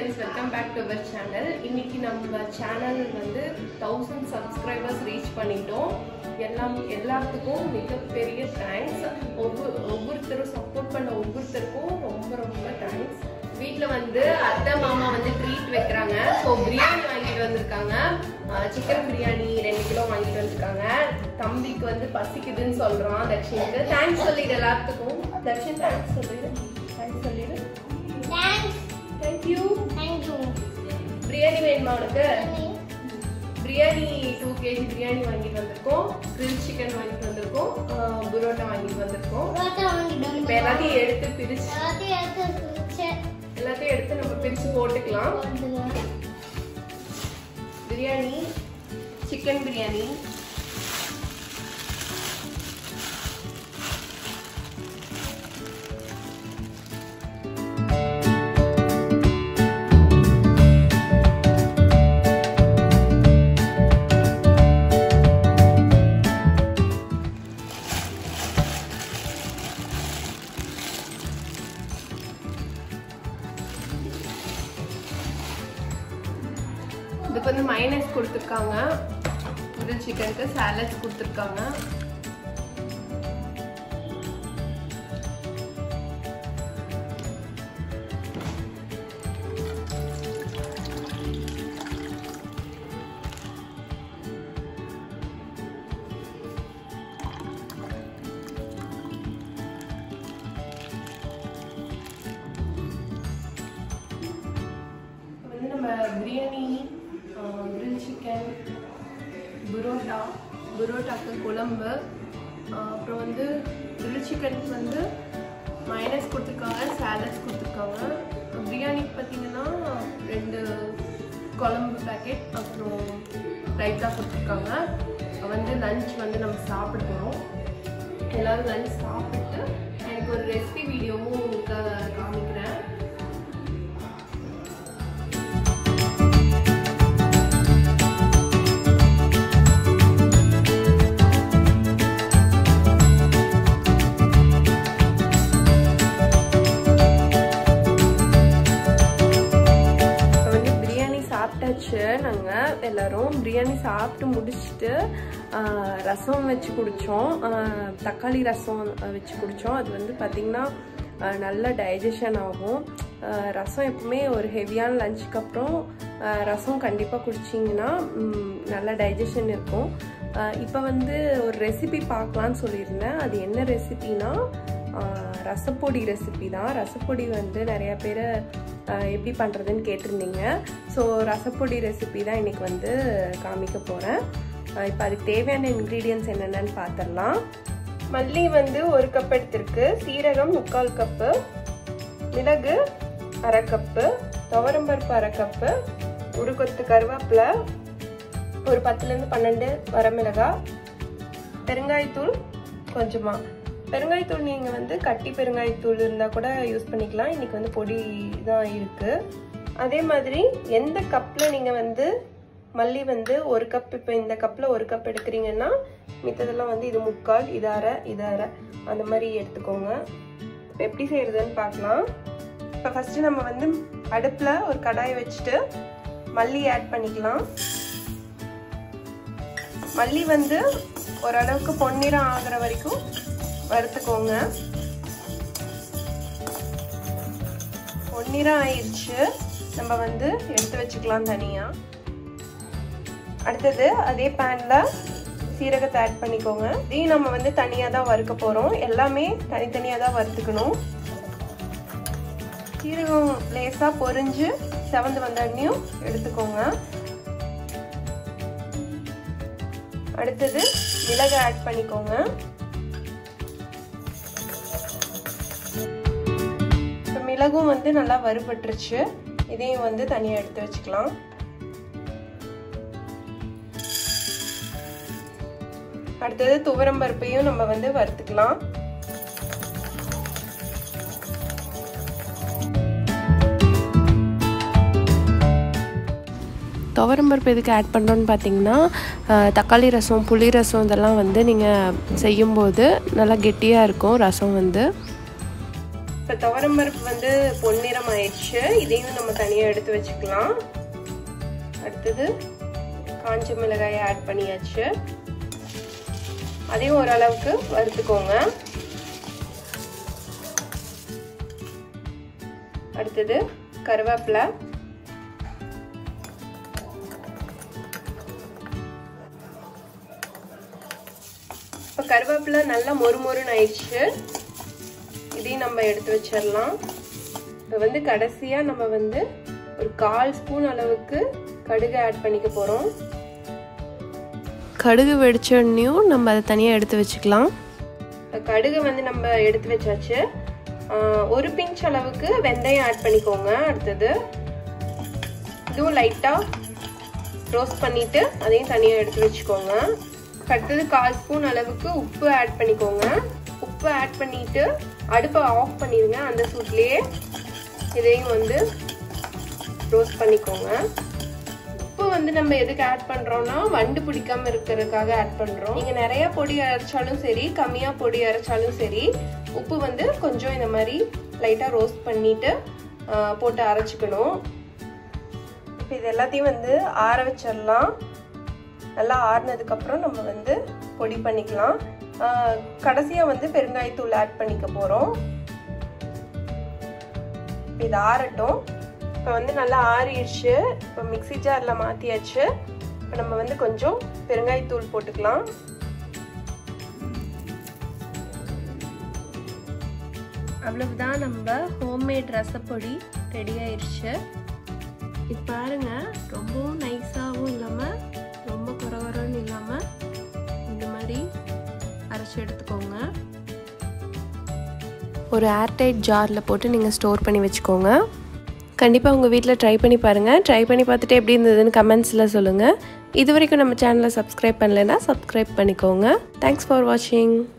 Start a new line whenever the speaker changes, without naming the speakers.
friends welcome back to our channel இன்னைக்கு நம்ம channel வந்து தௌசண்ட் சப்ஸ்கிரைபர்ஸ் ரீச் பண்ணிட்டோம் எல்லாம் எல்லாத்துக்கும் மிகப்பெரிய தேங்க்ஸ் ஒவ்வொரு ஒவ்வொருத்தரும் சப்போர்ட் பண்ண ஒவ்வொருத்தருக்கும் ரொம்ப ரொம்ப தேங்க்ஸ் வீட்டில் வந்து அத்தை மாமா வந்து ட்ரீட் வைக்கிறாங்க ஸோ பிரியாணி வாங்கிட்டு வந்திருக்காங்க சிக்கன் பிரியாணி ரெண்டு கிலோ வாங்கிட்டு வந்திருக்காங்க தம்பிக்கு வந்து பசிக்குதுன்னு சொல்கிறான் தக்ஷினுக்கு தேங்க்ஸ் சொல்லிடு எல்லாத்துக்கும் தக்ஷின் தேங்க்ஸ் சொல்லிடு தேங்க்ஸ் சொல்லிடு
தேங்க்ஸ்
தேங்க்யூ
தேங்க்யூ
பிரியாணி வேணுமா உனக்கு பிரியாணி டூ கேஜி பிரியாணி வாங்கிட்டு வந்திருக்கோம் கிரில் சிக்கன் வாங்கிட்டு வந்திருக்கோம் ஆஹ் புரோட்டா வாங்கிட்டு வந்திருக்கோம்
ரோட்டா வாங்கிட்டு
இப்போ எல்லாத்தையும் எடுத்து பிரிச்சு
எல்லாத்தையும் எடுத்து வச்சு
எல்லாத்தையும் எடுத்து நம்ம பிரிச்சு போட்டுக்கலாம்
போட்டுக்கலாம்
பிரியாணி சிக்கன் பிரியாணி இதுக்கு வந்து மைனஸ் கொடுத்துருக்காங்க கிரில் சிக்கனுக்கு சாலட்ஸ் கொடுத்துருக்காங்க இப்போ வந்து நம்ம பிரியாணி கிரில் சிக்கன் புரோட்டா புரோட்டாக்கு குழம்பு ஆஹ் அப்புறம் வந்து கிரில் சிக்கனுக்கு வந்து மைனஸ் கொடுத்துருக்காங்க சாலட்ஸ் கொடுத்துருக்காங்க பிரியாணிக்கு பார்த்தீங்கன்னா ரெண்டு குழம்பு பேக்கெட் அப்புறம் ரைத்தா கொடுத்துருக்காங்க வந்து லஞ்ச் வந்து நம்ம சாப்பிட போகிறோம் எல்லோரும் லஞ்ச் சாப்பிட்டு எனக்கு ஒரு ரெசிபி வீடியோவும் உங்களுக்கு காமிக்கிறேன் இப்போ வந்து பிரியாணி சாப்பிட்டாச்சு நாங்கள் எல்லாரும் பிரியாணி சாப்பிட்டு முடிச்சுட்டு ஆஹ், ரசம் வச்சு குடித்தோம் தக்காளி ரசம் வச்சு குடித்தோம் அது வந்து பார்த்திங்கன்னா ஆஹ், நல்ல டைஜஷன் ஆகும் ஆஹ், ரசம் எப்பவுமே ஒரு ஹெவியான லஞ்சுக்கு அப்புறம் ஆஹ், ரசம் கண்டிப்பாக குடிச்சிங்கன்னா ம், நல்ல டைஜஷன் இருக்கும் இப்போ வந்து ஒரு ரெசிபி பார்க்கலான்னு சொல்லியிருந்தேன் அது என்ன ரெசிபினா ஆஹ் ரசப்பொடி ரெசிபி தான் ரசப்பொடி வந்து நிறைய பேர் எப்படி பண்ணுறதுன்னு கேட்டிருந்தீங்க ஸோ ரசப்பொடி ரெசிபி தான் இன்னைக்கு வந்து காமிக்க போகிறேன் இப்போ அதுக்கு தேவையான இன்க்ரீடியன்ஸ் என்னென்னு பார்த்துடலாம் மல்லி வந்து ஒரு கப் எடுத்திருக்கு சீரகம் முக்கால் கப்பு மிளகு அரை கப்பு துவரம்பருப்பு அரை கப்பு ஒரு கொத்து கருவேப்பிலை ஒரு பத்துலேருந்து பன்னெண்டு வரமிளகாய் பெருங்காயத்தூள் கொஞ்சமாக பெருங்காயத்தூள் நீங்கள் வந்து கட்டி பெருங்காயத்தூள் இருந்தால் கூட யூஸ் பண்ணிக்கலாம் இன்றைக்கி வந்து பொடி தான் இருக்குது அதே மாதிரி எந்த கப்பில் நீங்கள் வந்து மல்லி வந்து ஒரு கப் இப்போ இந்த கப்பில் ஒரு கப் எடுக்கிறீங்கன்னா மித்ததெல்லாம் வந்து இது முக்கால் இது அரை இது அரை அந்த மாதிரி எடுத்துக்கோங்க இப்போ எப்படி செய்கிறதுன்னு பார்க்கலாம் இப்போ ஃபஸ்ட்டு நம்ம வந்து அடுப்பில் ஒரு கடாயை வச்சுட்டு மல்லி ஆட் பண்ணிக்கலாம் மல்லி வந்து ஓரளவுக்கு பொன்னிறம் ஆகிற வரைக்கும் வறுத்துக்கோங்க பொன்னிறம் ஆயிடுச்சு நம்ம வந்து எடுத்து வச்சுக்கலாம் தனியாக அடுத்தது அதே பேனில் சீரகத்தை ஆட் பண்ணிக்கோங்க இதையும் நம்ம வந்து தனியாக தான் வறுக்க போகிறோம் எல்லாமே தனித்தனியாக தான் வறுத்துக்கணும் சீரகம் லேசாக பொரிஞ்சு செவந்து வந்தோடனையும் எடுத்துக்கோங்க அடுத்தது மிளகு ஆட் பண்ணிக்கோங்க இப்போ மிளகும் வந்து நல்லா வறுபட்டுருச்சு இதையும் வந்து தனியாக எடுத்து வச்சுக்கலாம் அடுத்தது துவரம் பருப்பையும் நம்ம வந்து வறுத்துக்கலாம் துவரம்பருப்பு எதுக்கு ஆட் பண்ணுறோன்னு பார்த்தீங்கன்னா தக்காளி ரசம் புளி ரசம் இதெல்லாம் வந்து நீங்கள் செய்யும்போது நல்லா கெட்டியாக இருக்கும் ரசம் வந்து இப்போ துவரம்பருப்பு வந்து பொன்னிறம் ஆயிடுச்சு இதையும் நம்ம தனியாக எடுத்து வச்சுக்கலாம் அடுத்தது காஞ்ச மிளகாயை ஆட் பண்ணியாச்சு அதையும் ஓரளவுக்கு வறுத்துக்கோங்க அடுத்தது கருவேப்பிலை இப்போ கருவேப்பிலை நல்லா மொறு மொறுன்னு ஆயிடுச்சு இதையும் நம்ம எடுத்து வச்சிடலாம் இப்போ வந்து கடைசியாக நம்ம வந்து ஒரு கால் ஸ்பூன் அளவுக்கு கடுகு ஆட் பண்ணிக்க போகிறோம் கடுகு வெடிச்சோடனையும் நம்ம அதை தனியாக எடுத்து வச்சுக்கலாம் கடுகு வந்து நம்ம எடுத்து வச்சாச்சு ஒரு பிஞ்ச் அளவுக்கு வெந்தயம் ஆட் பண்ணிக்கோங்க அடுத்தது இதுவும் லைட்டாக ரோஸ்ட் பண்ணிவிட்டு அதையும் தனியாக எடுத்து வச்சுக்கோங்க அடுத்தது கால் ஸ்பூன் அளவுக்கு உப்பு ஆட் பண்ணிக்கோங்க உப்பு ஆட் பண்ணிட்டு அடுப்பை ஆஃப் பண்ணிடுங்க அந்த சூட்லேயே இதையும் வந்து ரோஸ்ட் பண்ணிக்கோங்க உப்பு வந்து நம்ம எதுக்கு ஆட் பண்றோம்னா வண்டு பிடிக்காம இருக்கிறதுக்காக ஆட் பண்றோம் நீங்க நிறைய பொடி அரைச்சாலும் சரி கம்மியா பொடி அரைச்சாலும் சரி உப்பு வந்து கொஞ்சம் இந்த மாதிரி லைட்டா ரோஸ்ட் பண்ணிட்டு போட்டு அரைச்சிக்கணும் இப்போ இது எல்லாத்தையும் வந்து ஆற வச்சிடலாம் நல்லா ஆறுனதுக்கப்புறம் நம்ம வந்து பொடி பண்ணிக்கலாம் கடைசியாக வந்து பெருங்காயத்தூள் ஆட் பண்ணிக்க போகிறோம் இது ஆறட்டும் இப்போ வந்து நல்லா ஆறிடுச்சு இப்போ மிக்சி ஜாரில் மாற்றியாச்சு இப்போ நம்ம வந்து கொஞ்சம் பெருங்காயத்தூள் போட்டுக்கலாம் அவ்வளவுதான் நம்ம ஹோம்மேட் ரசப்பொடி ரெடி ஆயிடுச்சு இது பாருங்க ரொம்பவும் நைஸாகவும் இல்லாமல் ரொம்ப குறவரன்னு இல்லாமல் இந்த மாதிரி அரைச்சி எடுத்துக்கோங்க ஒரு ஏர்டைட் ஜாரில் போட்டு நீங்கள் ஸ்டோர் பண்ணி வச்சுக்கோங்க கண்டிப்பாக உங்கள் வீட்டில் ட்ரை பண்ணி பாருங்கள் ட்ரை பண்ணி பார்த்துட்டு எப்படி இருந்ததுன்னு கமெண்ட்ஸில் சொல்லுங்கள் இது வரைக்கும் நம்ம சேனலை சப்ஸ்கிரைப் பண்ணலைன்னா சப்ஸ்கிரைப் பண்ணிக்கோங்க தேங்க்ஸ் ஃபார் வாட்சிங்